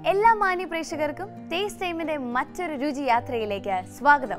എല്ലാ മാന്യ പ്രേക്ഷകർക്കും ടേസ്റ്റ് ടൈമിന്റെ മറ്റൊരു രുചി യാത്രയിലേക്ക് സ്വാഗതം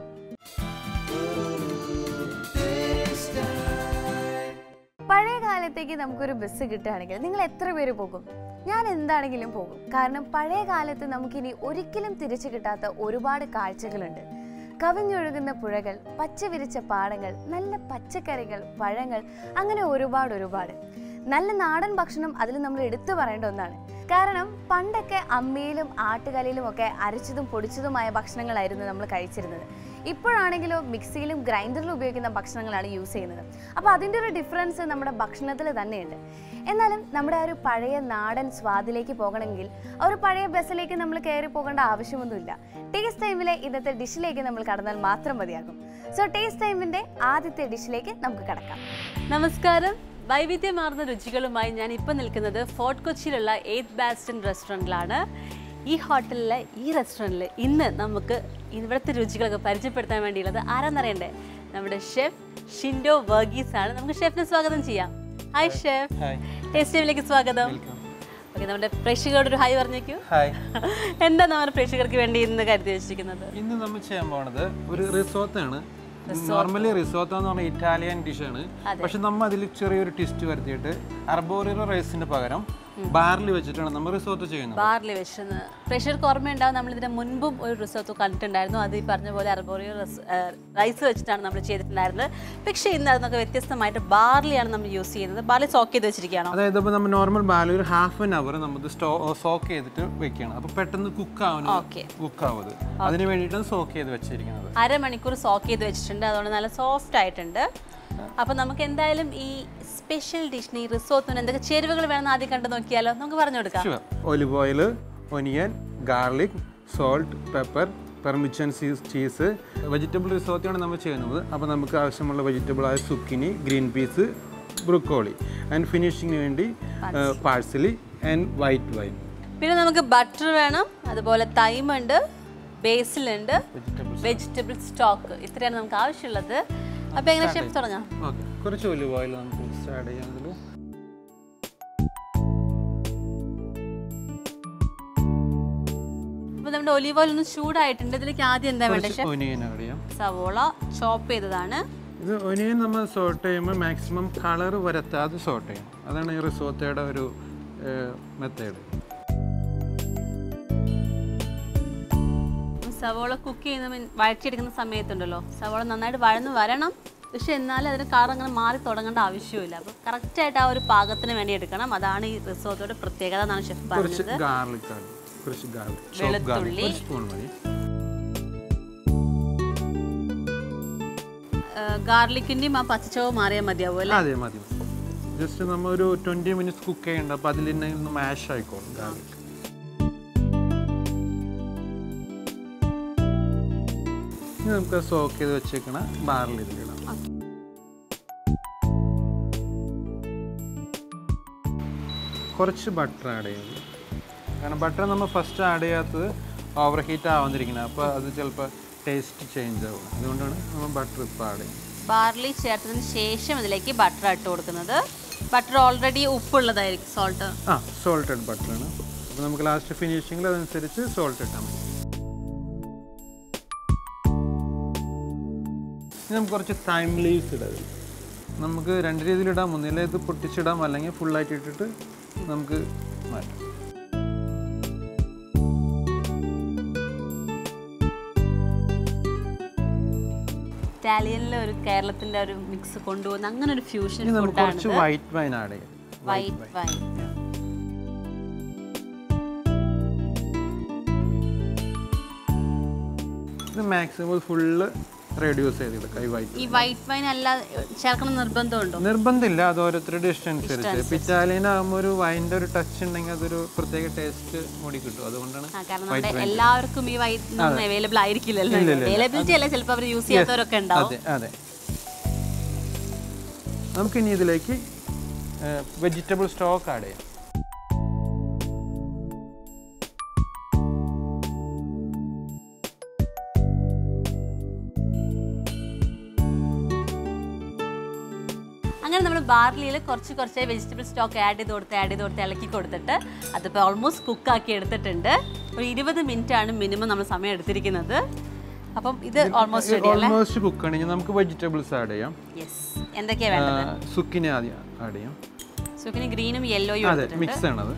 പഴയ കാലത്തേക്ക് നമുക്കൊരു ബസ് കിട്ടുകയാണെങ്കിൽ നിങ്ങൾ എത്ര പേര് പോകും ഞാൻ എന്താണെങ്കിലും പോകും കാരണം പഴയ കാലത്ത് നമുക്കിനി ഒരിക്കലും തിരിച്ചു കിട്ടാത്ത ഒരുപാട് കാഴ്ചകളുണ്ട് കവിഞ്ഞൊഴുകുന്ന പുഴകൾ പച്ച വിരിച്ച പാടങ്ങൾ നല്ല പച്ചക്കറികൾ പഴങ്ങൾ അങ്ങനെ ഒരുപാട് ഒരുപാട് നല്ല നാടൻ ഭക്ഷണം അതിൽ നമ്മൾ എടുത്തു പറയേണ്ട ഒന്നാണ് കാരണം പണ്ടൊക്കെ അമ്മയിലും ആട്ടുകലയിലും ഒക്കെ അരച്ചതും പൊടിച്ചതുമായ ഭക്ഷണങ്ങളായിരുന്നു നമ്മൾ കഴിച്ചിരുന്നത് ഇപ്പോഴാണെങ്കിലോ മിക്സിയിലും ഗ്രൈൻഡറിലും ഉപയോഗിക്കുന്ന ഭക്ഷണങ്ങളാണ് യൂസ് ചെയ്യുന്നത് അപ്പോൾ അതിൻ്റെ ഒരു ഡിഫറൻസ് നമ്മുടെ ഭക്ഷണത്തിൽ തന്നെയുണ്ട് എന്നാലും നമ്മുടെ ആ ഒരു പഴയ നാടൻ സ്വാദിലേക്ക് പോകണമെങ്കിൽ ആ ഒരു പഴയ ബസ്സിലേക്ക് നമ്മൾ കയറി പോകേണ്ട ആവശ്യമൊന്നുമില്ല ടേസ്റ്റ് ടൈമിലെ ഇന്നത്തെ ഡിഷിലേക്ക് നമ്മൾ കടന്നാൽ മാത്രം മതിയാകും സോ ടേസ്റ്റ് ടൈമിൻ്റെ ആദ്യത്തെ ഡിഷിലേക്ക് നമുക്ക് കടക്കാം നമസ്കാരം വൈവിധ്യമാർന്ന രുചികളുമായി ഞാൻ ഇപ്പം നിൽക്കുന്നത് ഫോർട്ട് കൊച്ചിയിലുള്ള എയ്ത്ത് ബാസ്റ്റൺ റെസ്റ്റോറൻറ്റിലാണ് ഈ ഹോട്ടലിലെ ഈ റെസ്റ്റോറൻറ്റിൽ ഇന്ന് നമുക്ക് ഇവിടുത്തെ രുചികളൊക്കെ പരിചയപ്പെടുത്താൻ വേണ്ടിയുള്ളത് ആരാന്നറിയണ്ടേ നമ്മുടെ ഷെഫ് ഷിൻഡോ വർഗീസ് ആണ് നമുക്ക് ഷെഫിനെ സ്വാഗതം ചെയ്യാം ഹായ് ഷെഫ് ഹായ് ടേസ്റ്റ് ടൈമിലേക്ക് സ്വാഗതം ഓക്കെ നമ്മുടെ പ്രേക്ഷകരോട് ഒരു ഹായ് പറഞ്ഞേക്കൂ ഹായ് എന്താ നമ്മുടെ പ്രേക്ഷകർക്ക് വേണ്ടി ഇന്ന് കരുതി വെച്ചിരിക്കുന്നത് ഇന്ന് നമ്മൾ ചെയ്യാൻ പോണത് ഒരു റിസോർട്ടാണ് നോർമലി റിസോർട്ട് എന്ന് പറഞ്ഞാൽ ഇറ്റാലിയൻ ഡിഷാണ് പക്ഷെ നമ്മൾ അതിൽ ചെറിയൊരു ട്വിസ്റ്റ് വരുത്തിയിട്ട് അർബോറിയോ റൈസിന് പകരം ബാർലി വെച്ചിട്ടാണ് നമ്മൾ റിസോർട്ട് ചെയ്യുന്നത് ബാർലി വെച്ചെന്ന് പ്രേക്ഷകർക്ക് ഓർമ്മയുണ്ടാവും നമ്മൾ ഇതിന് മുൻപും ഒരു റിസോർട്ട് കണ്ടിട്ടുണ്ടായിരുന്നു അത് ഈ പറഞ്ഞ പോലെ അർബോറിയോ റൈസ് വെച്ചിട്ടാണ് നമ്മൾ ചെയ്തിട്ടുണ്ടായിരുന്നത് പക്ഷേ ഇന്ന് അതിനൊക്കെ വ്യത്യസ്തമായിട്ട് ബാർലിയാണ് നമ്മൾ യൂസ് ചെയ്യുന്നത് ബാർലി സോക്ക് ചെയ്ത് വെച്ചിരിക്കുകയാണോ അതായത് ഇപ്പോൾ നമ്മൾ നോർമൽ ബാർലി ഒരു ഹാഫ് ആൻ അവർ നമുക്ക് സ്റ്റോ സോക്ക് ചെയ്തിട്ട് വെക്കുകയാണ് അപ്പോൾ പെട്ടെന്ന് കുക്ക് ആവുന്നത് ഓക്കെ കുക്ക് ആവുന്നത് അതിന് വേണ്ടിയിട്ടാണ് സോക്ക് ചെയ്ത് വെച്ചിരിക്കുന്നത് അരമണിക്കൂർ സോക്ക് ചെയ്ത് വെച്ചിട്ടുണ്ട് അതുകൊണ്ട് നല്ല സോഫ്റ്റ് ആയിട്ടുണ്ട് അപ്പോൾ നമുക്ക് എന്തായാലും ഈ സ്പെഷ്യൽ ഡിഷിന് ഈ റിസോർട്ടിന് എന്തൊക്കെ ചേരുവകൾ വേണമെന്ന് ആദ്യം കണ്ടു നോക്കിയാലോ നമുക്ക് പറഞ്ഞു കൊടുക്കാം sure olive oil onion garlic salt pepper parmesan cheese cheese vegetable റിസോർട്ടാണ് നമ്മൾ ചെയ്യുന്നത് അപ്പോൾ നമുക്ക് ആവശ്യമുള്ള വെജിറ്റബിൾ ആയ zucchini green peas broccoli and ഫിനിഷിങ്ങിന് വേണ്ടി പാഴ്സലി ആൻഡ് വൈറ്റ് വൈൻ പിന്നെ നമുക്ക് ബട്ടർ വേണം അതുപോലെ തൈമുണ്ട് ബേസിലുണ്ട് വെജിറ്റബിൾ സ്റ്റോക്ക് ഇത്രയാണ് നമുക്ക് ആവശ്യമുള്ളത് അപ്പോൾ എങ്ങനെ ഷെഫ് തുടങ്ങാം ഓക്കെ കുറച്ച് ഒലിവ് ഓയിൽ നമുക്ക് ആഡ് ചെയ്യാം അതിൽ അപ്പോൾ നമ്മുടെ ഒലീവ് ഓയിൽ ഒന്ന് ചൂടായിട്ടുണ്ട് ഇതിലേക്ക് ആദ്യം എന്താ വേണ്ടത് കുറച്ച് ഷെഫ് ഒനിയൻ ആഡ് ചെയ്യാം സവോള ചോപ്പ് ചെയ്തതാണ് ഇത് ഒനിയൻ നമ്മൾ സോട്ട് ചെയ്യുമ്പോൾ മാക്സിമം കളർ വരത്താതെ സോട്ട് ചെയ്യണം അതാണ് ഈ റിസോർട്ടയുടെ ഒരു മെത്തേഡ് സവോള കുക്ക് ചെയ്യുന്ന മീൻ വഴറ്റിയെടുക്കുന്ന സമയത്തുണ്ടല്ലോ സവോള നന്നായിട്ട് വഴന്ന് വരണം പക്ഷെ എന്നാലും അതിന് കളർ അങ്ങനെ മാറി തുടങ്ങേണ്ട ആവശ്യമില്ല അപ്പോൾ കറക്റ്റായിട്ട് ആ ഒരു പാകത്തിന് വേണ്ടി എടുക്കണം അതാണ് ഈ റിസോർട്ടോടെ പ്രത്യേകത എന്നാണ് ഷെഫ് കുറച്ച് പറഞ്ഞത് ഗാർലിക് ആണ് കുറച്ച് ഗാർലിക് ചോപ്പ് ഗാർലിക് ഒരു സ്പൂൺ മതി ഗാർലിക്കിൻ്റെയും ആ പച്ചച്ചവ് മാറിയാൽ മതിയാവും അല്ലേ അതെ മതി ജസ്റ്റ് നമ്മൾ ഒരു ട്വൻറ്റി മിനിറ്റ്സ് കുക്ക് ചെയ്യണ്ട അപ്പോൾ അതിൽ തന്നെ ഒന്ന് മാഷ് ആയിക്കോളും ഗാർലിക് ഇനി നമുക്ക് സോക്ക് ചെയ്ത് വെച്ചേക്കണ ബാറിൽ ഇതിലിടാം കുറച്ച് ബട്ടർ ആഡ് ചെയ്യുന്നത് കാരണം ബട്ടർ നമ്മൾ ഫസ്റ്റ് ആഡ് ചെയ്യാത്തത് ഓവർ ഹീറ്റ് ആവാതിരിക്കുന്നത് അപ്പോൾ അത് ചിലപ്പോൾ ടേസ്റ്റ് ചേഞ്ച് ആവും അതുകൊണ്ടാണ് നമ്മൾ ബട്ടർ ഇപ്പോൾ ആഡ് ചെയ്യുന്നത് ബാർലി ചേർത്തതിന് ശേഷം ഇതിലേക്ക് ബട്ടർ ഇട്ട് കൊടുക്കുന്നത് ബട്ടർ ഓൾറെഡി ഉപ്പുള്ളതായിരിക്കും സോൾട്ട് ആ സോൾട്ടഡ് ബട്ടറാണ് അപ്പോൾ നമുക്ക് ലാസ്റ്റ് ഫിനിഷിങ്ങിൽ അതനുസരിച്ച് സോൾട്ട് ഇട്ടാൽ മതി ഇനി നമുക്ക് കുറച്ച് തൈം ലീവ്സ് ഇടാം നമുക്ക് രണ്ട് രീതിയിലിടാം ഒന്നിലെ ഇത് പൊട്ടിച്ചിടാം അല്ലെങ്കിൽ ഫുള്ളായിട്ട് ഇട്ടിട്ട് നമുക്ക് മാറ്റാം ഇറ്റാലിയനിലെ ഒരു കേരളത്തിന്റെ ഒരു മിക്സ് കൊണ്ടുപോകുന്ന അങ്ങനെ ഒരു ഫ്യൂഷൻ ഇനി നമുക്ക് ഫുഡാണ് കുറച്ച് വൈറ്റ് വൈൻ ആഡ് ചെയ്യാം വൈറ്റ് വൈൻ ഇത് മാക്സിമം ഫുള്ള് റെഡ്യൂസ് ചെയ്തെടുക്കാം ഈ വൈറ്റ് ഈ വൈറ്റ് വൈൻ അല്ല ചേർക്കണം നിർബന്ധമുണ്ടോ നിർബന്ധമില്ല അത് ഓരോരുത്തരുടെ ഇഷ്ടം അനുസരിച്ച് ഇപ്പം ഇറ്റാലിയൻ ആകുമ്പോൾ ഒരു വൈൻ്റെ ഒരു ടച്ച് ഉണ്ടെങ്കിൽ അതൊരു പ്രത്യേക ടേസ്റ്റ് കൂടി കിട്ടും അതുകൊണ്ടാണ് ആ, കാരണം നമ്മുടെ എല്ലാവർക്കും ഈ വൈറ്റ് അവൈലബിൾ ആയിരിക്കില്ലല്ലോ അവൈലബിലിറ്റി അല്ല ചിലപ്പോൾ അവർ യൂസ് ചെയ്യാത്തവരൊക്കെ ഉണ്ടാവും അതെ അതെ നമുക്കിനി ഇതിലേക്ക് വെജിറ്റബിൾ സ്റ്റോക്ക് ആഡ് ചെയ്യാം അങ്ങനെ നമ്മൾ ബാർലിയിൽ കുറച്ച് കുറച്ച് വെജിറ്റബിൾ സ്റ്റോക്ക് ആഡ് ചെയ്ത് കൊടുത്ത് ആഡ് ചെയ്ത് കൊടുത്ത് ഇളക്കി കൊടുത്തിട്ട് അതിപ്പോൾ ഓൾമോസ്റ്റ് കുക്കാക്കി എടുത്തിട്ടുണ്ട് ഒരു ഇരുപത് മിനിറ്റ് ആണ് മിനിമം നമ്മൾ സമയം എടുത്തിരിക്കുന്നത് അപ്പം ഇത് ഓൾമോസ്റ്റ് റെഡി അല്ലേ ഓൾമോസ്റ്റ് കുക്കാണ് ഇനി നമുക്ക് വെജിറ്റബിൾസ് ആഡ് ചെയ്യാം യെസ് എന്തൊക്കെയാണ് വേണ്ടത് സുക്കിനെ ആദ്യം ആഡ് ചെയ്യാം സുഖിന് ഗ്രീനും യെല്ലോയും അതെ എടുത്തിട്ടുണ്ട് മിക്സ് ആണത്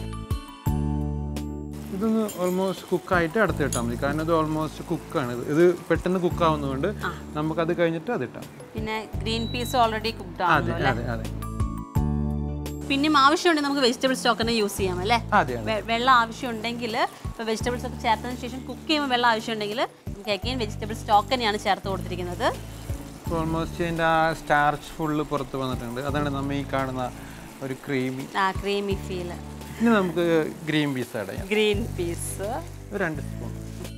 ഇതൊന്ന് ഓൾമോസ്റ്റ് കുക്കായിട്ട് അടുത്ത് ഇട്ടാൽ മതി കാരണം ഇത് ഓൾമോസ്റ്റ് കുക്കാണ് ഇത് ഇത് പെട്ടെന്ന് കുക്ക് ആവുന്നതുകൊണ്ട് നമുക്കത് കഴിഞ്ഞിട്ട് അത് ഇട്ടാം പിന്നെ ഗ്രീൻ പീസ് ഓൾറെഡി കുക്ക്ഡ് അതെ ആണല്ലോ അതെ അതെ പിന്നെയും ആവശ്യമുണ്ടെങ്കിൽ നമുക്ക് വെജിറ്റബിൾ സ്റ്റോക്ക് തന്നെ യൂസ് ചെയ്യാം അല്ലേ അതെ അതെ വെ- വെള്ളം ആവശ്യമുണ്ടെങ്കിൽ ഇപ്പോൾ വെജിറ്റബിൾസ് ഒക്കെ ചേർത്തതിന് ശേഷം കുക്ക് ചെയ്യുമ്പോൾ വെള്ളം ആവശ്യമുണ്ടെങ്കിൽ നമുക്ക് അഗെയിൻ വെജിറ്റബിൾ സ്റ്റോക്ക് തന്നെയാണ് ചേർത്ത് കൊടുത്തിരിക്കുന്നത് ഓൾമോസ്റ്റ് അതിൻ്റെ ആ സ്റ്റാർച്ച് ഫുള്ള് പുറത്ത് വന്നിട്ടുണ്ട് അതാണ് നമ്മൾ ഈ കാണുന്ന ഒരു ക്രീമി ആ ക്രീമി ഫീൽ ഇനി നമുക്ക് ഗ്രീൻ പീസ് ആഡ് ചെയ്യാം ഗ്രീൻ പീസ് ഒരു രണ്ട് സ്പൂൺ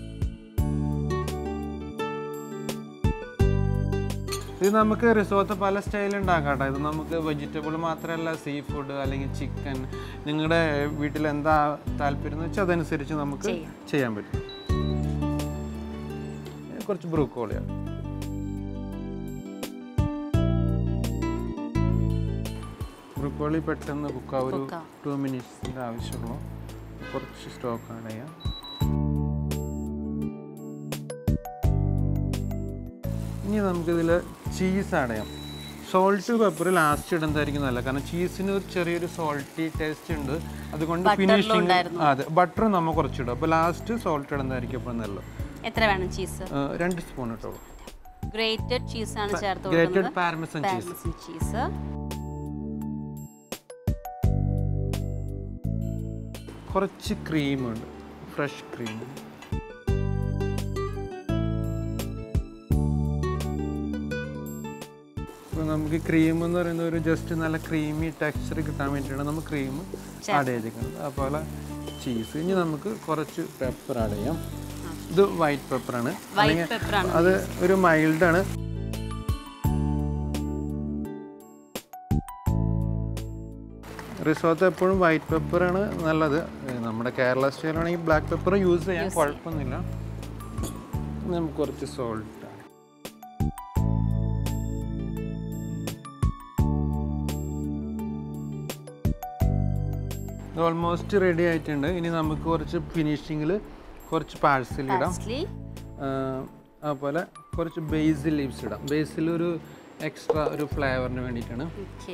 ഇത് നമുക്ക് റിസോർട്ട് പല സ്റ്റൈൽ ഉണ്ടാക്കാം കേട്ടോ ഇത് നമുക്ക് വെജിറ്റബിൾ മാത്രമല്ല സീ ഫുഡ് അല്ലെങ്കിൽ ചിക്കൻ നിങ്ങളുടെ വീട്ടിൽ എന്താ താല്പര്യം എന്ന് വെച്ചാൽ അതനുസരിച്ച് നമുക്ക് ചെയ്യാം. ചെയ്യാൻ പറ്റും ഇനി കുറച്ച് ബ്രൂക്കോളിയാണ് ബ്രൂക്കോളി പെട്ടെന്ന് കുക്കാ ഒരു Cook ആവും. ടു മിനിറ്റ്സിൻ്റെ ആവശ്യമുള്ളൂ കുറച്ച് സ്റ്റോക്ക് ആഡ് ചെയ്യാം ഇനി നമുക്കിതിൽ ചീസ് ആഡ് ചെയ്യാം സോൾട്ട് പെപ്പർ ലാസ്റ്റ് ഇടുന്നതായിരിക്കും നല്ല കാരണം ചീസിന് ഒരു ചെറിയൊരു സോൾട്ടി ടേസ്റ്റ് ഉണ്ട് അതുകൊണ്ട് ഫിനിഷിങ് ഉണ്ടായിരുന്നു. അതെ ബട്ടർ നമ്മൾ കുറച്ചിടും അപ്പോൾ ലാസ്റ്റ് സോൾട്ട് ഇടുന്നതായിരിക്കും അപ്പോൾ നല്ലത് എത്ര വേണം ചീസ് ആ, രണ്ട് സ്പൂൺ ഇട്ടോളൂ ഗ്രേറ്റഡ് ചീസാണ് ചേർത്ത് ഗ്രേറ്റഡ് കൊടുക്കുന്നത് പാരമസൺ ചീസ് പാരമസിൻ ചീസ് കുറച്ച് ക്രീമുണ്ട് ഫ്രഷ് ക്രീം ഇപ്പോൾ നമുക്ക് ക്രീം എന്ന് പറയുന്ന ഒരു ജസ്റ്റ് നല്ല ക്രീമി ടെക്സ്ചർ കിട്ടാൻ വേണ്ടിയിട്ടാണ് നമ്മൾ ക്രീം ആഡ് ചെയ്തിരിക്കുന്നത് അതുപോലെ ചീസ് ഇനി നമുക്ക് കുറച്ച് പെപ്പർ ആഡ് ചെയ്യാം ഇത് വൈറ്റ് പെപ്പറാണ് വൈറ്റ് പെപ്പറാണ് അത് ഒരു മൈൽഡാണ് റിസോർട്ട് എപ്പോഴും വൈറ്റ് പെപ്പറാണ് നല്ലത് ഏ, നമ്മുടെ കേരള സ്റ്റൈലാണെങ്കിൽ ബ്ലാക്ക് പെപ്പർ യൂസ് ചെയ്യാൻ കുഴപ്പമൊന്നുമില്ല നമുക്ക് കുറച്ച് സോൾട്ട് ഓൾമോസ്റ്റ് റെഡി ആയിട്ടുണ്ട് ഇനി നമുക്ക് കുറച്ച് ഫിനിഷിങ്ങിൽ കുറച്ച് പാഴ്സൽ ഇടാം പാഴ്സ്ലി ആഹ് അതുപോലെ കുറച്ച് ബേസിൽ ലീവ്സ് ഇടാം ബേസിൽ ഒരു എക്സ്ട്രാ ഒരു ഫ്ലേവറിന് വേണ്ടിയിട്ടാണ് ഓക്കെ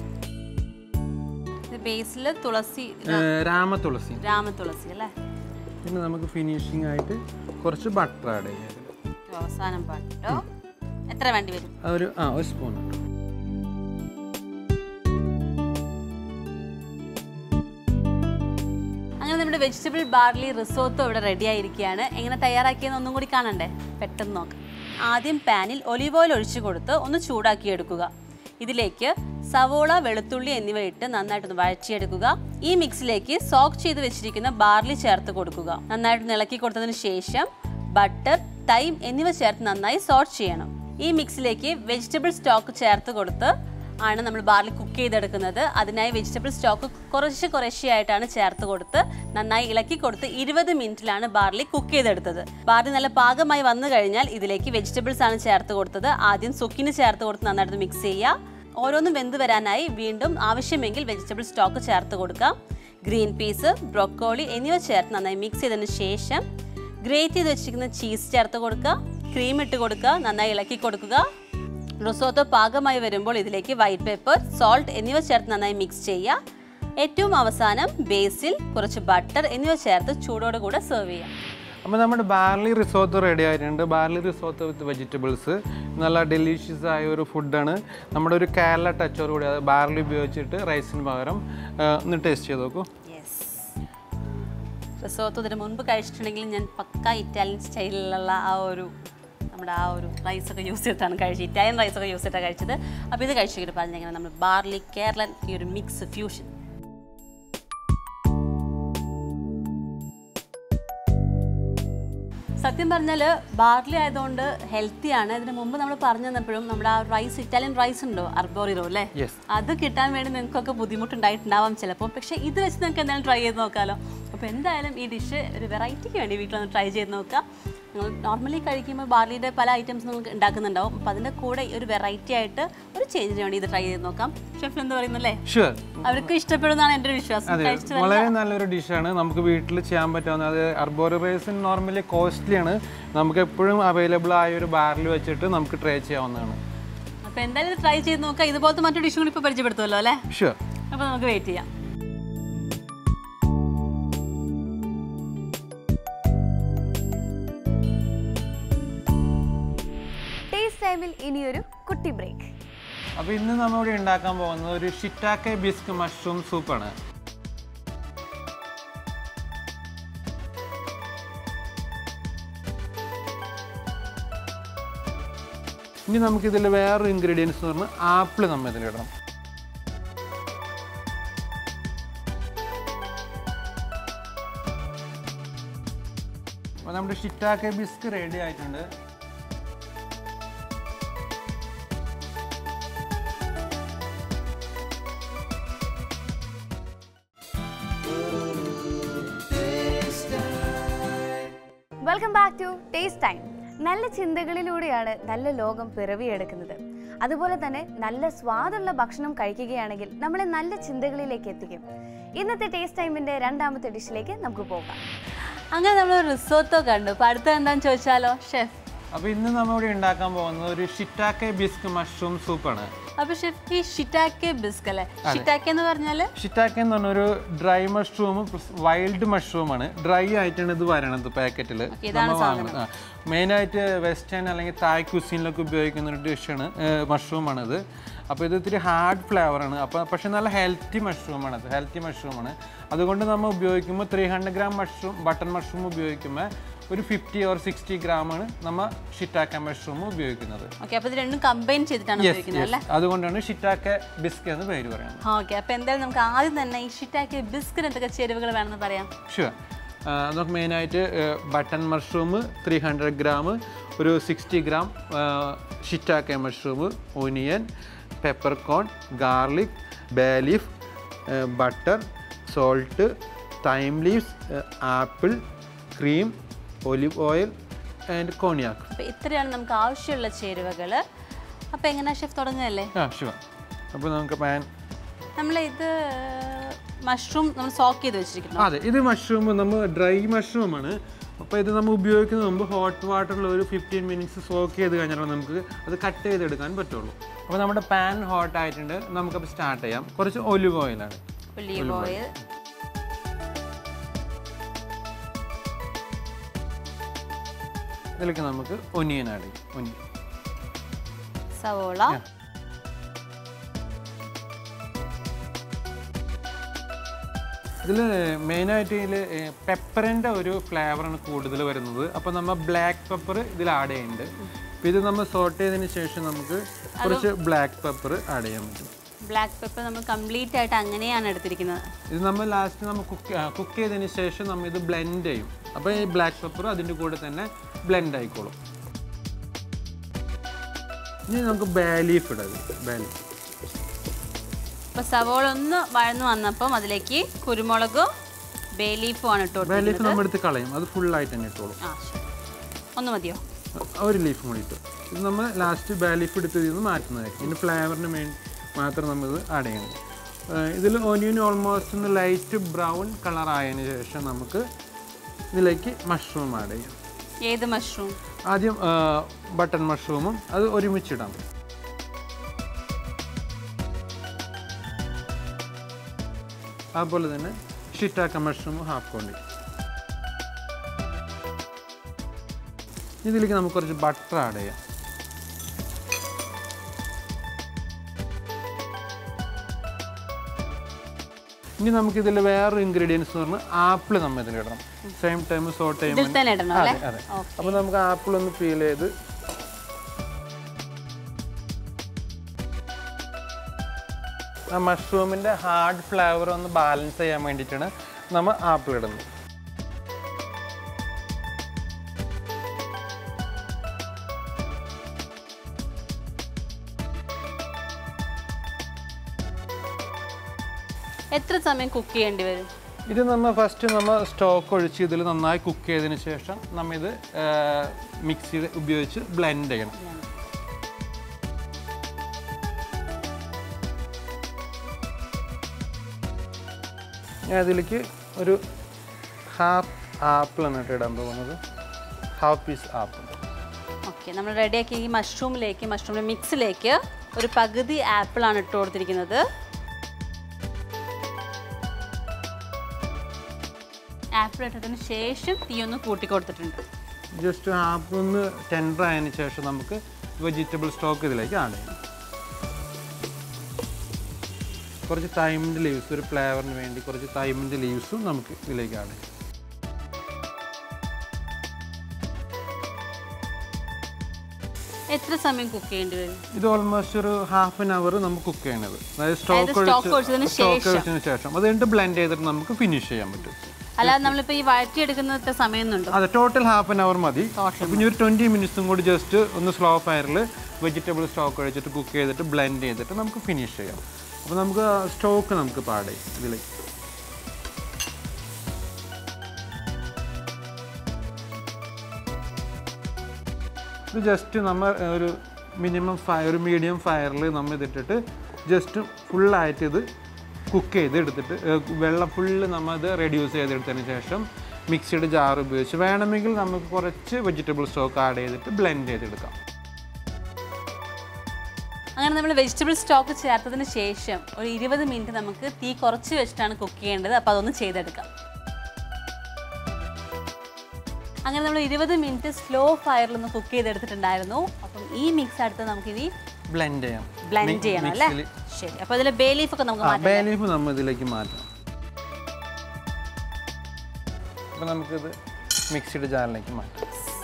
ഇത് ബേസിൽ തുളസി ആഹ് രാമ തുളസി രാമ തുളസി അല്ലേ പിന്നെ നമുക്ക് ഫിനിഷിംഗ് ആയിട്ട് കുറച്ച് ബട്ടർ ആഡ് ചെയ്യാം ഇതില്. ഇത് അവസാനം പാട്ടോ എത്ര വേണ്ടി വരും ആ ഒരു ആ ഒരു സ്പൂൺ ഇട്ടു അങ്ങനെ നമ്മുടെ വെജിറ്റബിൾ ബാർലി റിസോർട്ടോ ഇവിടെ റെഡി ആയിരിക്കുകയാണ് എങ്ങനെ തയ്യാറാക്കിയെന്ന് ഒന്നും കൂടി കാണണ്ടേ പെട്ടെന്ന് നോക്കാം ആദ്യം പാനിൽ ഒലിവ് ഓയിൽ ഒഴിച്ചു കൊടുത്ത് ഒന്ന് ചൂടാക്കി എടുക്കുക ഇതിലേക്ക് സവോള വെളുത്തുള്ളി എന്നിവ ഇട്ട് നന്നായിട്ടൊന്ന് വഴറ്റിയെടുക്കുക ഈ മിക്സിലേക്ക് സോക്ക് ചെയ്ത് വെച്ചിരിക്കുന്ന ബാർലി ചേർത്ത് കൊടുക്കുക നന്നായിട്ട് ഇളക്കി കൊടുത്തതിന് ശേഷം ബട്ടർ തൈം എന്നിവ ചേർത്ത് നന്നായി സോട്ട് ചെയ്യണം ഈ മിക്സിലേക്ക് വെജിറ്റബിൾ സ്റ്റോക്ക് ചേർത്ത് കൊടുത്ത് ആണ് നമ്മൾ ബാർലി കുക്ക് ചെയ്തെടുക്കുന്നത് അതിനായി വെജിറ്റബിൾ സ്റ്റോക്ക് കുറച്ച് കുറേശ്ശെയായിട്ടാണ് ചേർത്ത് കൊടുത്ത് നന്നായി ഇളക്കി കൊടുത്ത് ഇരുപത് മിനിറ്റിലാണ് ബാർലി കുക്ക് ചെയ്തെടുത്തത് ബാർലി നല്ല പാകമായി വന്നു കഴിഞ്ഞാൽ ഇതിലേക്ക് വെജിറ്റബിൾസ് ആണ് ചേർത്ത് കൊടുത്തത് ആദ്യം സുക്കിന് ചേർത്ത് കൊടുത്ത് നന്നായിട്ട് മിക്സ് ചെയ്യുക ഓരോന്നും വെന്ത് വരാനായി വീണ്ടും ആവശ്യമെങ്കിൽ വെജിറ്റബിൾ സ്റ്റോക്ക് ചേർത്ത് കൊടുക്കാം ഗ്രീൻ പീസ് ബ്രൊക്കോളി എന്നിവ ചേർത്ത് നന്നായി മിക്സ് ചെയ്തതിന് ശേഷം ഗ്രേറ്റ് ചെയ്ത് വെച്ചിരിക്കുന്ന ചീസ് ചേർത്ത് കൊടുക്കുക ക്രീം ഇട്ട് കൊടുക്കുക നന്നായി ഇളക്കി കൊടുക്കുക റിസോട്ടോ പാകമായി വരുമ്പോൾ ഇതിലേക്ക് വൈറ്റ് പേപ്പർ സോൾട്ട് എന്നിവ ചേർത്ത് നന്നായി മിക്സ് ചെയ്യുക ഏറ്റവും അവസാനം ബേസിൽ കുറച്ച് ബട്ടർ എന്നിവ ചേർത്ത് ചൂടോടെ കൂടെ സെർവ് ചെയ്യാം അപ്പോൾ നമ്മുടെ ബാർലി റിസോർട്ട് റെഡി ആയിട്ടുണ്ട് ബാർലി റിസോർട്ട് വിത്ത് വെജിറ്റബിൾസ് നല്ല ഡെലീഷ്യസ് ആയ ഒരു ഫുഡാണ് നമ്മുടെ ഒരു കേരള ടച്ചോട് കൂടി അത് ബാർലി ഉപയോഗിച്ചിട്ട് റൈസിന് പകരം ആ, ഒന്ന് ടേസ്റ്റ് ചെയ്ത് നോക്കൂ യെസ് റിസോർട്ട് ഇതിന് മുൻപ് കഴിച്ചിട്ടുണ്ടെങ്കിൽ ഞാൻ പക്ക ഇറ്റാലിയൻ സ്റ്റൈലിലുള്ള ആ ഒരു നമ്മുടെ ആ ഒരു റൈസൊക്കെ യൂസ് ചെയ്തിട്ടാണ് കഴിച്ചത് ഇറ്റാലിയൻ റൈസൊക്കെ യൂസ് ചെയ്തിട്ടാണ് കഴിച്ചത് അപ്പോൾ ഇത് കഴിച്ചിട്ട് പറഞ്ഞെങ്ങനെ നമ്മൾ ബാർലി കേരളൻ ഈ ഒരു മിക്സ് ഫ്യൂഷൻ സത്യം പറഞ്ഞാൽ ബാർലി ആയതുകൊണ്ട് ഹെൽത്തിയാണ് ഇതിന് മുമ്പ് നമ്മൾ പറഞ്ഞു തന്നപ്പോഴും നമ്മുടെ ആ റൈസ് ഇറ്റാലിയൻ റൈസ് ഉണ്ടോ അർബോറിറോ അല്ലേ യെസ് അത് കിട്ടാൻ വേണ്ടി നിങ്ങൾക്കൊക്കെ ബുദ്ധിമുട്ടുണ്ടായിട്ടുണ്ടാവാം ചിലപ്പോൾ പക്ഷേ ഇത് വെച്ച് നിങ്ങൾക്ക് എന്തായാലും ട്രൈ ചെയ്ത് നോക്കാമല്ലോ അപ്പോൾ എന്തായാലും ഈ ഡിഷ് ഒരു വെറൈറ്റിക്ക് വേണ്ടി വീട്ടിലൊന്ന് ട്രൈ ചെയ്ത് നോക്കാം നിങ്ങൾ നോർമലി കഴിക്കുമ്പോൾ ബാർലിയുടെ പല ഐറ്റംസ് നിങ്ങൾക്ക് ഉണ്ടാക്കുന്നുണ്ടാവും അപ്പോൾ അതിൻ്റെ കൂടെ ഈ ഒരു വെറൈറ്റി ആയിട്ട് ഒരു ചേഞ്ചിന് വേണ്ടി ഇത് ട്രൈ ചെയ്ത് നോക്കാം ഷെഫ് എന്താ പറയുന്നല്ലേ ഷുവർ അവർക്ക് ഇഷ്ടപ്പെടുന്നതാണ് എൻ്റെ ഒരു വിശ്വാസം അതെ കഴിച്ചിട്ട് വളരെ നല്ലൊരു ഡിഷാണ് നമുക്ക് വീട്ടിൽ ചെയ്യാൻ പറ്റാവുന്ന അത് അർബോറി റൈസ് നോർമലി കോസ്റ്റ്ലിയാണ് നമുക്ക് എപ്പോഴും അവൈലബിൾ ആയ ഒരു ബാരൽ വെച്ചിട്ട് നമുക്ക് ട്രൈ ചെയ്യാവുന്നതാണ് അപ്പോൾ എന്തായാലും ഇത് ട്രൈ ചെയ്ത് നോക്കാം ഇതുപോലത്തെ മറ്റു ഡിഷും കൂടി ഇപ്പോൾ പരിചയപ്പെടുത്തുമല്ലോ അല്ലേ ഷുവർ അപ്പോൾ നമുക്ക് വെയിറ്റ് ചെയ്യാം ടേസ്റ്റ് ടൈമിൽ ഇനിയൊരു കുട്ടി ബ്രേക്ക് അപ്പോൾ ഇന്ന് നമ്മളിവിടെ ഉണ്ടാക്കാൻ പോകുന്നത് ഒരു ഷിറ്റാക്കെ ബിസ്ക് മഷ്റൂം സൂപ്പാണ് ഇനി നമുക്കിതിൽ വേറൊരു ഇൻഗ്രീഡിയൻസ് എന്ന് പറഞ്ഞാൽ ആപ്പിൾ നമ്മൾ ഇതിലിടണം അപ്പോൾ നമ്മുടെ ഷിറ്റാക്കെ ബിസ്ക് റെഡി ആയിട്ടുണ്ട് welcome back to Taste Time നല്ല ചിന്തകളിലൂടെയാണ് നല്ല ലോകം പിറവിയെടുക്കുന്നത് അതുപോലെ തന്നെ നല്ല സ്വാദുള്ള ഭക്ഷണം കഴിക്കുകയാണെങ്കിൽ നമ്മളെ നല്ല ചിന്തകളിലേക്ക് എത്തിക്കും ഇന്നത്തെ ടേസ്റ്റ് ടൈമിന്റെ രണ്ടാമത്തെ ഡിഷിലേക്ക് നമുക്ക് പോകാം അങ്ങനെ നമ്മൾ റിസോർട്ടോ കണ്ടു അപ്പോൾ അടുത്ത എന്താണെന്ന് ചോദിച്ചാലോ ഷെഫ് അപ്പോൾ ഇന്ന് നമ്മളിവിടെ ഉണ്ടാക്കാൻ പോകുന്നത് ഒരു ഷിറ്റാക്കെ ബിസ്ക് മഷ്റൂം സൂപ്പാണ് അപ്പോൾ ഷെഫ് ഈ ഷിറ്റാക്കെ ബിസ്ക് അല്ലേ ഷിറ്റാക്കെ എന്ന് പറഞ്ഞാൽ ഷിറ്റാക്കെ എന്ന് പറഞ്ഞ ഒരു ഡ്രൈ മഷ്റൂം വൈൽഡ് മഷ്റൂം ആണ് ഡ്രൈ ആയിട്ടാണ് ഇത് വരണത് പാക്കറ്റിൽ ഇതാണ് വാങ്ങുന്നത് മെയിനായിട്ട് വെസ്റ്റേൺ അല്ലെങ്കിൽ തായ് കുസീനിലൊക്കെ ഉപയോഗിക്കുന്ന ഒരു ഡിഷാണ് മഷ്റൂം ആണിത് അപ്പോൾ ഇത് ഇത്തിരി ഹാർഡ് ഫ്ലേവർ ആണ് അപ്പോൾ പക്ഷേ നല്ല ഹെൽത്തി മഷ്റൂം ആണ് അത് ഹെൽത്തി മഷ്റൂം ആണ് അതുകൊണ്ട് നമ്മൾ ഉപയോഗിക്കുമ്പോൾ three hundred gram mushroom button mushroom ഉപയോഗിക്കുമ്പോൾ ഒരു ഫിഫ്റ്റി ഓർ സിക്സ്റ്റി ഗ്രാമാണ് നമ്മൾ ഷിറ്റാക്ക മഷ്റൂം ഉപയോഗിക്കുന്നത് ഓക്കെ അപ്പോൾ ഇത് രണ്ടും കമ്പൈൻ ചെയ്തിട്ടാണ് ഉപയോഗിക്കുന്നത് അല്ലേ അതുകൊണ്ടാണ് ഷിറ്റാക്ക ബിസ്ക് എന്ന് പേര് പറയുന്നത് ഓക്കെ അപ്പോൾ എന്തായാലും നമുക്ക് ആദ്യം തന്നെ ഈ ഷിറ്റാക്കെ ബിസ്കിന് എന്തൊക്കെ ചേരുവകൾ വേണമെന്ന് പറയാം ഷുവർ നമുക്ക് മെയിനായിട്ട് button mushroom three hundred gram ഒരു sixty gram shiitake mushroom onion peppercorn garlic bay leaf butter salt thyme leaves apple cream olive oil and cognac അപ്പോൾ ഇത്രയാണ് നമുക്ക് ആവശ്യമുള്ള ചേരുവകൾ അപ്പോൾ എങ്ങനെയാ ഷെഫ് തുടങ്ങുകയല്ലേ ആ ഷുവർ അപ്പോൾ നമുക്ക് പാൻ നമ്മൾ ഇത് മഷ്റൂം നമ്മൾ സോക്ക് ചെയ്ത് വെച്ചിരിക്കുന്നു അതെ ഇത് മഷ്റൂം നമ്മൾ ഡ്രൈ മഷ്റൂം ആണ് അപ്പോൾ ഇത് നമ്മൾ ഉപയോഗിക്കുന്ന മുമ്പ് ഹോട്ട് വാട്ടറിൽ ഒരു ഫിഫ്റ്റീൻ മിനിറ്റ്സ് സോക്ക് ചെയ്ത് കഴിഞ്ഞാൽ നമുക്ക് അത് കട്ട് ചെയ്തെടുക്കാൻ പറ്റുള്ളൂ അപ്പോൾ നമ്മുടെ പാൻ ഹോട്ട് ആയിട്ടുണ്ട് നമുക്കപ്പോൾ സ്റ്റാർട്ട് ചെയ്യാം കുറച്ച് ഒലിവ് ഓയിലാണ് ഒലീവ് ഓയിൽ ഇതിലേക്ക് നമുക്ക് ഒനിയൻ ആഡ് ചെയ്യും ഒനിയൻ സവോള ഇതിൽ മെയിനായിട്ട് ഇതിൽ പെപ്പറിൻ്റെ ഒരു ഫ്ലേവറാണ് കൂടുതൽ വരുന്നത് അപ്പോൾ നമ്മൾ ബ്ലാക്ക് പെപ്പർ ഇതിൽ ആഡ് ചെയ്യുന്നുണ്ട് അപ്പോൾ ഇത് നമ്മൾ സോട്ട് ചെയ്തതിന് ശേഷം നമുക്ക് കുറച്ച് ബ്ലാക്ക് പെപ്പർ ആഡ് ചെയ്യാൻ പറ്റും ബ്ലാക്ക് പെപ്പർ നമ്മൾ കംപ്ലീറ്റ് ആയിട്ട് അങ്ങനെയാണ് എടുത്തിരിക്കുന്നത് ഇത് നമ്മൾ ലാസ്റ്റ് നമ്മൾ കുക്ക് കുക്ക് ചെയ്തതിന് ശേഷം നമ്മൾ ഇത് ബ്ലെൻഡ് ചെയ്യും അപ്പോൾ ഈ ബ്ലാക്ക് പെപ്പർ അതിൻ്റെ കൂടെ തന്നെ ബ്ലെൻഡ് ആയിക്കോളും ഇനി നമുക്ക് ബേലീഫ് ഇടാം ബേലീഫ് അപ്പോൾ സവോള ഒന്ന് വഴന്ന് വന്നപ്പം അതിലേക്ക് കുരുമുളകും ബേ ലീഫും ആണ് ഇട്ട് കൊടുത്തത് ബേലീഫ് നമ്മൾ എടുത്ത് കളയും അത് ഫുള്ളായിട്ട് തന്നെ ഇട്ടോളും ആ ശരി ഒന്ന് മതിയോ ഒരു ലീഫ് കൂടി ഇട്ടു ഇത് നമ്മൾ ലാസ്റ്റ് ബേലീഫ് എടുത്ത് ഇതിൽ നിന്ന് മാറ്റുന്നതായിരിക്കും ഇതിൻ്റെ ഫ്ലേവറിന് വേണ്ടി മാത്രം നമ്മൾ ഇത് ആഡ് ചെയ്യണം ഇതിൽ ഒനിയൻ ഓൾമോസ്റ്റ് ഒന്ന് ലൈറ്റ് ബ്രൗൺ കളർ ആയതിനു ശേഷം നമുക്ക് ഇതിലേക്ക് മഷ്റൂം ആഡ് ചെയ്യാം ഏത് മഷ്റൂം ആദ്യം ബട്ടൺ മഷ്റൂമും അത് ഒരുമിച്ചിടാം അതുപോലെ തന്നെ ഷിറ്റാക്ക മഷ്റൂമും ഹാഫ് കോണ്ടി ഇതിലേക്ക് നമുക്ക് കുറച്ച് ബട്ടർ ആഡ് ചെയ്യാം ഇനി നമുക്ക് ഇതിൽ വേറൊരു ഇൻഗ്രീഡിയൻസ് എന്ന് പറഞ്ഞാൽ ആപ്പിൾ നമ്മൾ ഇതിലിടണം സെയിം ടൈം സോട്ട് ഇതിൽ ചെയ്യുമ്പോൾ തന്നെ ഇടണം അല്ലേ അതെ അതെ അപ്പോൾ നമുക്ക് ആപ്പിൾ ഒന്ന് ഫീൽ ചെയ്ത് ആ മഷ്റൂമിൻ്റെ ഹാർഡ് ഫ്ലേവർ ഒന്ന് ബാലൻസ് ചെയ്യാൻ വേണ്ടിയിട്ടാണ് നമ്മൾ ആപ്പിൾ ഇടുന്നത് എത്ര സമയം കുക്ക് ചെയ്യേണ്ടി വരും ഇത് നമ്മൾ ഫസ്റ്റ് നമ്മൾ സ്റ്റോക്ക് ഒഴിച്ച് ഇതിൽ നന്നായി കുക്ക് ചെയ്തതിന് ശേഷം നമ്മൾ ഇത് മിക്സി ഉപയോഗിച്ച് ബ്ലെൻഡ് ചെയ്യണം ഞാൻ അതിലേക്ക് ഒരു ഹാഫ് ആപ്പിളാണ് കേട്ടോ ഇടാൻ പോകുന്നത് ഹാഫ് പീസ് ആപ്പിൾ ഓക്കെ നമ്മൾ റെഡിയാക്കി ഈ മഷ്റൂമിലേക്ക് മഷ്റൂമിൻ്റെ മിക്സിലേക്ക് ഒരു പകുതി ആപ്പിളാണ് ഇട്ട് കൊടുത്തിരിക്കുന്നത് ആപ്പിൾ ഇട്ടതിന് ശേഷം തീ ഒന്ന് കൂട്ടി കൊടുത്തിട്ടുണ്ട് ജസ്റ്റ് ഹാഫ് ഒന്ന് ടെൻഡർ ആയതിനു ശേഷം നമുക്ക് വെജിറ്റബിൾ സ്റ്റോക്ക് ഇതിലേക്ക് ആഡ് ചെയ്യാം കുറച്ച് തൈമിൻ്റെ ലീവ്സ് ഒരു ഫ്ലേവറിന് വേണ്ടി കുറച്ച് തൈമിൻ്റെ ലീവ്സും നമുക്ക് ഇതിലേക്ക് ആഡ് ചെയ്യാം എത്ര സമയം കുക്ക് ചെയ്യേണ്ടി വരും ഇത് ഓൾമോസ്റ്റ് ഒരു ഹാഫ് ആൻ അവർ നമുക്ക് കുക്ക് ചെയ്യണത് അതായത് stock സ്റ്റോക്ക് ഒഴിച്ചതിന് ഒഴിച്ച് സ്റ്റോക്ക് ഒഴിച്ചതിന് ശേഷം അത് കഴിഞ്ഞിട്ട് ബ്ലെൻഡ് ചെയ്തിട്ട് നമുക്ക് ഫിനിഷ് ചെയ്യാൻ പറ്റും അല്ലാതെ നമ്മളിപ്പോൾ ഈ വഴറ്റിയെടുക്കുന്ന എത്ര സമയം എന്നുണ്ടോ അതെ ടോട്ടൽ ഹാഫ് ആൻ അവർ മതി പിന്നെ ഒരു ട്വൻറ്റി മിനിറ്റ്സും കൂടി ജസ്റ്റ് ഒന്ന് സ്ലോ ഫയറിൽ വെജിറ്റബിൾ സ്റ്റോക്ക് ഒഴിച്ചിട്ട് കുക്ക് ചെയ്തിട്ട് ബ്ലെൻഡ് ചെയ്തിട്ട് നമുക്ക് ഫിനിഷ് ചെയ്യാം അപ്പോൾ നമുക്ക് സ്റ്റോക്ക് നമുക്ക് പാടേ ഇതിലേക്ക് ഇത് ജസ്റ്റ് നമ്മൾ ഒരു മിനിമം ഫയർ ഒരു മീഡിയം ഫയറിൽ നമ്മൾ ഇതിട്ടിട്ട് ജസ്റ്റ് ഫുള്ളായിട്ട് ഇത് കുക്ക് ചെയ്ത് എടുത്തിട്ട് ഏഹ്, വെള്ളം ഫുള്ള് നമ്മൾ ഇത് റെഡ്യൂസ് ചെയ്തെടുത്തതിന് ശേഷം മിക്സിയുടെ ജാർ ഉപയോഗിച്ച് വേണമെങ്കിൽ നമുക്ക് കുറച്ച് വെജിറ്റബിൾ സ്റ്റോക്ക് ആഡ് ചെയ്തിട്ട് ബ്ലെൻഡ് ചെയ്തെടുക്കാം അങ്ങനെ നമ്മൾ വെജിറ്റബിൾ സ്റ്റോക്ക് ചേർത്തതിന് ശേഷം ഒരു ഇരുപത് മിനിറ്റ് നമുക്ക് തീ കുറച്ച് വെച്ചിട്ടാണ് കുക്ക് ചെയ്യേണ്ടത് അപ്പോൾ അതൊന്ന് ചെയ്തെടുക്കാം അങ്ങനെ നമ്മൾ ഇരുപത് മിനിറ്റ് സ്ലോ ഫയറിൽ ഒന്ന് കുക്ക് ചെയ്തെടുത്തിട്ടുണ്ടായിരുന്നു അപ്പം ഈ മിക്സ് അടുത്ത് നമുക്കിനി ബ്ലെൻഡ് ചെയ്യാം ബ്ലെൻഡ് ചെയ്യണം അല്ലേ ശരി അപ്പോൾ അതിൽ ബേ ലീഫ് ഒക്കെ നമുക്ക് മാറ്റാം ബേ ലീഫ് നമ്മൾ ഇതിലേക്ക് മാറ്റാം അപ്പോൾ നമുക്കിത് മിക്സിയുടെ ജാറിലേക്ക് മാറ്റാം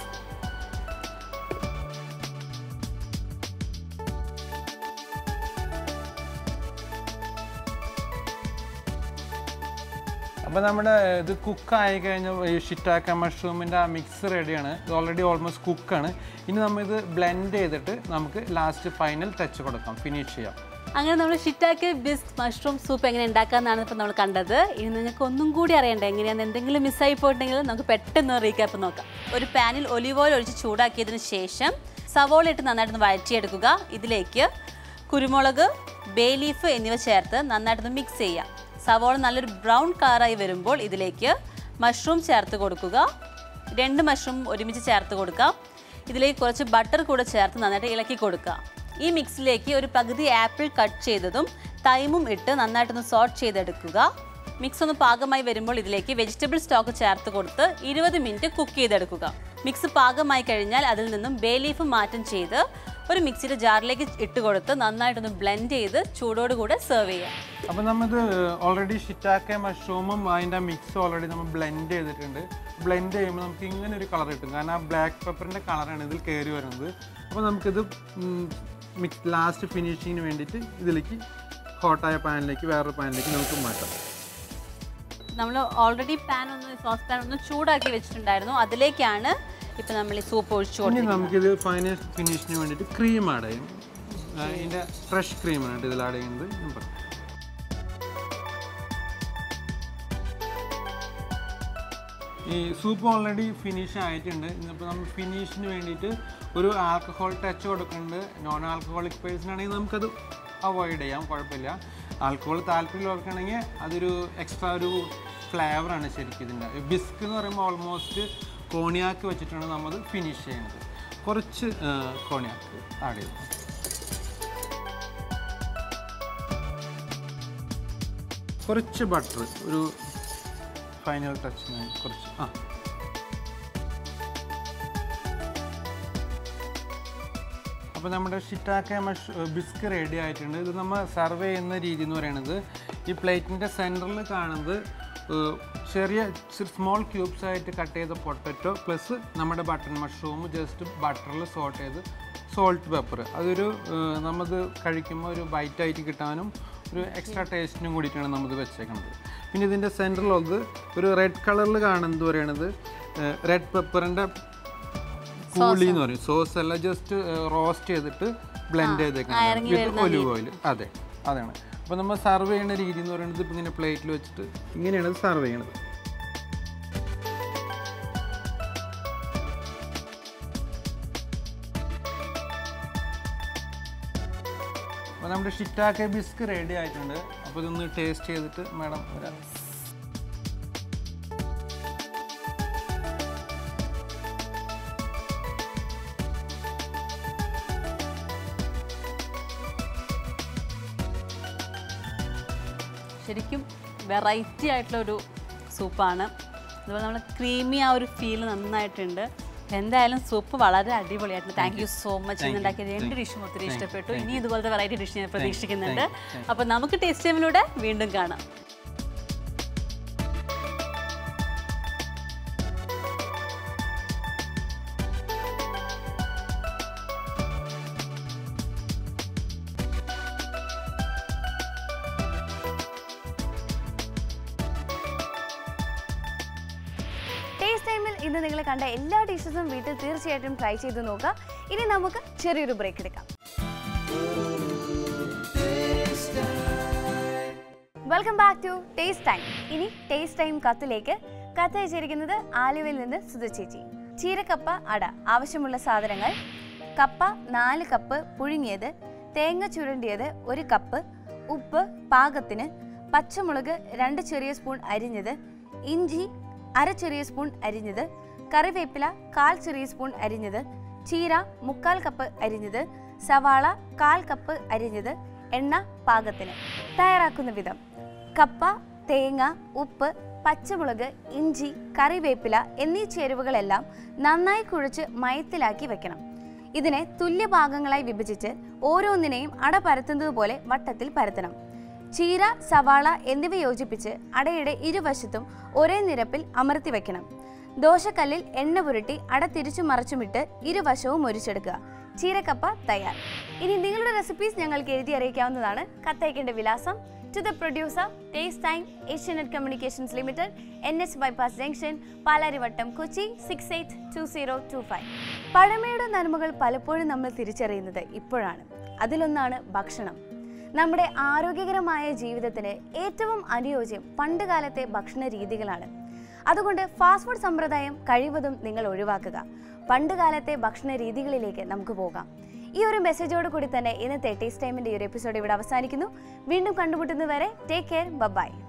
അപ്പോൾ നമ്മുടെ ഇത് കുക്കായി കഴിഞ്ഞ ഈ ഷിറ്റാക്ക മഷ്റൂമിൻ്റെ ആ മിക്സ് റെഡിയാണ് ഇത് ഓൾറെഡി ഓൾമോസ്റ്റ് കുക്കാണ് ഇനി നമ്മൾ ഇത് ബ്ലെൻഡ് ചെയ്തിട്ട് നമുക്ക് ലാസ്റ്റ് ഫൈനൽ ടച്ച് കൊടുക്കാം ഫിനിഷ് ചെയ്യാം അങ്ങനെ നമ്മൾ ഷിറ്റാക്ക് ബിസ്ക് മഷ്റൂം സൂപ്പ് എങ്ങനെ ഉണ്ടാക്കാമെന്നാണ് ഇപ്പോൾ നമ്മൾ കണ്ടത് ഇനി നിങ്ങൾക്ക് ഒന്നും കൂടി അറിയണ്ടേ എങ്ങനെയാണെന്ന് എന്തെങ്കിലും മിസ്സായി പോയിട്ടുണ്ടെങ്കിൽ നമുക്ക് പെട്ടെന്ന് റീക്യാപ്പ് നോക്കാം ഒരു പാനിൽ ഒലിവ് ഓയിൽ ഒഴിച്ച് ചൂടാക്കിയതിന് ശേഷം സവോള ഇട്ട് നന്നായിട്ടൊന്ന് വഴറ്റിയെടുക്കുക ഇതിലേക്ക് കുരുമുളക് ബേ ലീഫ് എന്നിവ ചേർത്ത് നന്നായിട്ടൊന്ന് മിക്സ് ചെയ്യാം സവോള നല്ലൊരു ബ്രൗൺ കളറായി വരുമ്പോൾ ഇതിലേക്ക് മഷ്റൂം ചേർത്ത് കൊടുക്കുക രണ്ട് മഷ്റൂം ഒരുമിച്ച് ചേർത്ത് കൊടുക്കാം ഇതിലേക്ക് കുറച്ച് ബട്ടർ കൂടെ ചേർത്ത് നന്നായിട്ട് ഇളക്കി കൊടുക്കുക ഈ മിക്സിലേക്ക് ഒരു പകുതി ആപ്പിൾ കട്ട് ചെയ്തതും തൈമും ഇട്ട് നന്നായിട്ടൊന്ന് സോട്ട് ചെയ്തെടുക്കുക മിക്സ് ഒന്ന് പാകമായി വരുമ്പോൾ ഇതിലേക്ക് വെജിറ്റബിൾ സ്റ്റോക്ക് ചേർത്ത് കൊടുത്ത് ഇരുപത് മിനിറ്റ് കുക്ക് ചെയ്തെടുക്കുക മിക്സ് പാകമായി കഴിഞ്ഞാൽ അതിൽ നിന്നും ബേ ലീഫ് മാറ്റം ചെയ്ത് ഒരു മിക്സിയുടെ ജാറിലേക്ക് ഇട്ട് കൊടുത്ത് നന്നായിട്ടൊന്ന് ബ്ലെൻഡ് ചെയ്ത് ചൂടോടുകൂടെ സെർവ് ചെയ്യാം അപ്പോൾ നമ്മത് ഓൾറെഡി ഷിറ്റാക്ക മഷ്റൂമും അതിൻ്റെ മിക്സ് ഓൾറെഡി നമ്മൾ ബ്ലെൻഡ് ചെയ്തിട്ടുണ്ട് ബ്ലെൻഡ് ചെയ്യുമ്പോൾ നമുക്ക് ഇങ്ങനെ ഒരു കളർ കിട്ടും കാരണം ആ ബ്ലാക്ക് പെപ്പറിൻ്റെ കളറാണ് ഇതിൽ കയറി വരുന്നത് അപ്പോൾ നമുക്കിത് മിക്സ് ലാസ്റ്റ് ഫിനിഷിങ്ങിന് വേണ്ടിയിട്ട് ഇതിലേക്ക് ഹോട്ടായ പാനിലേക്ക് വേറൊരു പാനിലേക്ക് നമുക്ക് മാറ്റാം നമ്മൾ ഓൾറെഡി പാൻ ഒന്ന് സോസ് പാൻ ഒന്ന് ചൂടാക്കി വെച്ചിട്ടുണ്ടായിരുന്നു അതിലേക്കാണ് ഇപ്പം നമ്മൾ ഈ സൂപ്പ് ഒഴിച്ചു ഇനി കൊടുക്കുന്നത് നമുക്കിത് ഫൈനൽ ഫിനിഷിന് വേണ്ടിയിട്ട് ക്രീം ആഡ് ചെയ്യും ആ, ഇതിൻ്റെ ഫ്രഷ് ക്രീമാണ് ഇതിൽ ആഡ് ചെയ്യുന്നത് ഞാൻ പറയാം ഈ സൂപ്പ് ഓൾറെഡി ഫിനിഷ് ആയിട്ടുണ്ട് ഇന്നിപ്പോൾ നമ്മൾ ഫിനിഷിന് വേണ്ടിയിട്ട് ഒരു ആൽക്കഹോൾ ടച്ച് കൊടുക്കുന്നുണ്ട് നോൺ ആൽക്കഹോളിക് പേഴ്സണാണെങ്കിൽ നമുക്കത് അവോയ്ഡ് ചെയ്യാം കുഴപ്പമില്ല ആൽക്കഹോൾ താല്പര്യമുള്ളവർക്കാണെങ്കിൽ അതൊരു എക്സ്ട്രാ ഒരു ഫ്ലേവറാണ് ശരിക്കും ഇതിൻ്റെ ബിസ്ക് എന്ന് പറയുമ്പോൾ ഓൾമോസ്റ്റ് കോണിയാക്ക് വെച്ചിട്ടാണ് നമ്മൾ ഫിനിഷ് ചെയ്യുന്നത് കുറച്ച് കോണിയാക്ക് ആഡ് ചെയ്തു കുറച്ച് ബട്ടർ ഒരു ഫൈനൽ ടച്ചിന് കുറച്ച് ആ അപ്പോൾ നമ്മുടെ ഷിറ്റാക്ക മഷ് ബിസ്ക് റെഡി ആയിട്ടുണ്ട് ഇത് നമ്മൾ സർവ് ചെയ്യുന്ന രീതി എന്ന് പറയുന്നത് ഈ പ്ലേറ്റിൻ്റെ സെൻറ്ററിൽ കാണുന്നത് ഏഹ്, ചെറിയ സ്മോൾ ക്യൂബ്സ് ആയിട്ട് കട്ട് ചെയ്ത പൊട്ടറ്റോ പ്ലസ് നമ്മുടെ ബട്ടൺ മഷ്റൂം ജസ്റ്റ് ബട്ടറിൽ സോട്ട് ചെയ്ത് സോൾട്ട് പെപ്പർ അതൊരു ഏഹ്, നമ്മത് കഴിക്കുമ്പോൾ ഒരു ബൈറ്റായിട്ട് കിട്ടാനും ഒരു എക്സ്ട്രാ ടേസ്റ്റിനും കൂടിയിട്ടാണ് നമ്മത് വെച്ചേക്കുന്നത് പിന്നെ ഇതിൻ്റെ സെൻറ്ററിലുള്ളത് ഒരു റെഡ് കളറിൽ കാണുന്നത് പറയണത് റെഡ് പെപ്പറിൻ്റെ കൂളി എന്ന് പറയും സോസ് അല്ല ജസ്റ്റ് റോസ്റ്റ് ചെയ്തിട്ട് ബ്ലെൻഡ് ചെയ്തേക്കണം വിത്ത് ഒലിവ് ഓയിൽ അതെ അതാണ് അപ്പോൾ നമ്മൾ സർവ് ചെയ്യുന്ന രീതി എന്ന് പറയുന്നത് ഇപ്പം ഇങ്ങനെ പ്ലേറ്റിൽ വെച്ചിട്ട് ഇങ്ങനെയാണ് ഇത് സർവ് ചെയ്യണത് അപ്പോൾ നമ്മുടെ ഷിറ്റാക്ക ബിസ്ക് റെഡി ആയിട്ടുണ്ട് അപ്പോൾ ഇതൊന്ന് ടേസ്റ്റ് ചെയ്തിട്ട് മാഡം വരാം ശരിക്കും വെറൈറ്റി ആയിട്ടുള്ള ഒരു സൂപ്പാണ് അതുപോലെ നമ്മൾ ക്രീമി ആ ഒരു ഫീൽ നന്നായിട്ടുണ്ട് എന്തായാലും സൂപ്പ് വളരെ അടിപൊളിയായിട്ടുണ്ട് താങ്ക് യു സോ മച്ച് ഉണ്ടാക്കിയത് രണ്ട് ഡിഷും ഒത്തിരി ഇഷ്ടപ്പെട്ടു ഇനി ഇതുപോലത്തെ വെറൈറ്റി ഡിഷ് ഞാൻ പ്രതീക്ഷിക്കുന്നുണ്ട് അപ്പോൾ നമുക്ക് ടേസ്റ്റ് ടൈമിലൂടെ വീണ്ടും കാണാം ടേസ്റ്റ് ടൈമിൽ ഇന്ന് നിങ്ങൾ കണ്ട എല്ലാ ഡിഷസും വീട്ടിൽ തീർച്ചയായിട്ടും ട്രൈ ചെയ്ത് നോക്കാം ഇനി നമുക്ക് ചെറിയൊരു ബ്രേക്ക് എടുക്കാം welcome back to Taste Time ഇനി ടേസ്റ്റ് ടൈം കത്തിലേക്ക് കത്ത് അയച്ചിരിക്കുന്നത് ആലുവയിൽ നിന്ന് സുധ ചേച്ചി ചീരക്കപ്പ അട ആവശ്യമുള്ള സാധനങ്ങൾ കപ്പ നാല് കപ്പ് പുഴുങ്ങിയത് തേങ്ങ ചുരണ്ടിയത് ഒരു കപ്പ് ഉപ്പ് പാകത്തിന് പച്ചമുളക് രണ്ട് ചെറിയ സ്പൂൺ അരിഞ്ഞത് ഇഞ്ചി അര ചെറിയ സ്പൂൺ അരിഞ്ഞത് കറിവേപ്പില കാൽ ചെറിയ സ്പൂൺ അരിഞ്ഞത് ചീര മുക്കാൽ കപ്പ് അരിഞ്ഞത് സവാള കാൽ കപ്പ് അരിഞ്ഞത് എണ്ണ പാകത്തിന് തയ്യാറാക്കുന്ന വിധം കപ്പ തേങ്ങ ഉപ്പ് പച്ചമുളക് ഇഞ്ചി കറിവേപ്പില എന്നീ ചേരുവകളെല്ലാം നന്നായി കുഴച്ച് മയത്തിലാക്കി വെക്കണം ഇതിനെ തുല്യ ഭാഗങ്ങളായി വിഭജിച്ച് ഓരോന്നിനെയും അട പരത്തുന്നത് പോലെ വട്ടത്തിൽ പരത്തണം ചീര സവാള എന്നിവ യോജിപ്പിച്ച് അടയുടെ ഇരുവശത്തും ഒരേ നിരപ്പിൽ അമർത്തി വെക്കണം ദോശക്കല്ലിൽ എണ്ണ പുരട്ടി അട തിരിച്ചു മറച്ചുമിട്ട് ഇരുവശവും മുരിച്ചെടുക്കുക ചീരക്കപ്പ തയ്യാർ ഇനി നിങ്ങളുടെ റെസിപ്പീസ് ഞങ്ങൾക്ക് എഴുതി അറിയിക്കാവുന്നതാണ് കത്തയക്കേണ്ട വിലാസം to the producer Taste Time Asianet communications limited N H bypass junction Palarivattom Kochi six eight two zero two five പഴമയുടെ നന്മകൾ പലപ്പോഴും നമ്മൾ തിരിച്ചറിയുന്നത് ഇപ്പോഴാണ് അതിലൊന്നാണ് ഭക്ഷണം നമ്മുടെ ആരോഗ്യകരമായ ജീവിതത്തിന് ഏറ്റവും അനുയോജ്യം പണ്ട് കാലത്തെ ഭക്ഷണ രീതികളാണ് അതുകൊണ്ട് ഫാസ്റ്റ് ഫുഡ് സമ്പ്രദായം കഴിവതും നിങ്ങൾ ഒഴിവാക്കുക പണ്ട് കാലത്തെ ഭക്ഷണ രീതികളിലേക്ക് നമുക്ക് പോകാം ഈ ഒരു മെസ്സേജോട് കൂടി തന്നെ ഇന്നത്തെ ടേസ്റ്റ് ടൈമിന്റെ ഈ ഒരു എപ്പിസോഡ് ഇവിടെ അവസാനിക്കുന്നു വീണ്ടും കണ്ടുമുട്ടുന്നവരെ ടേക്ക് കെയർ ബൈ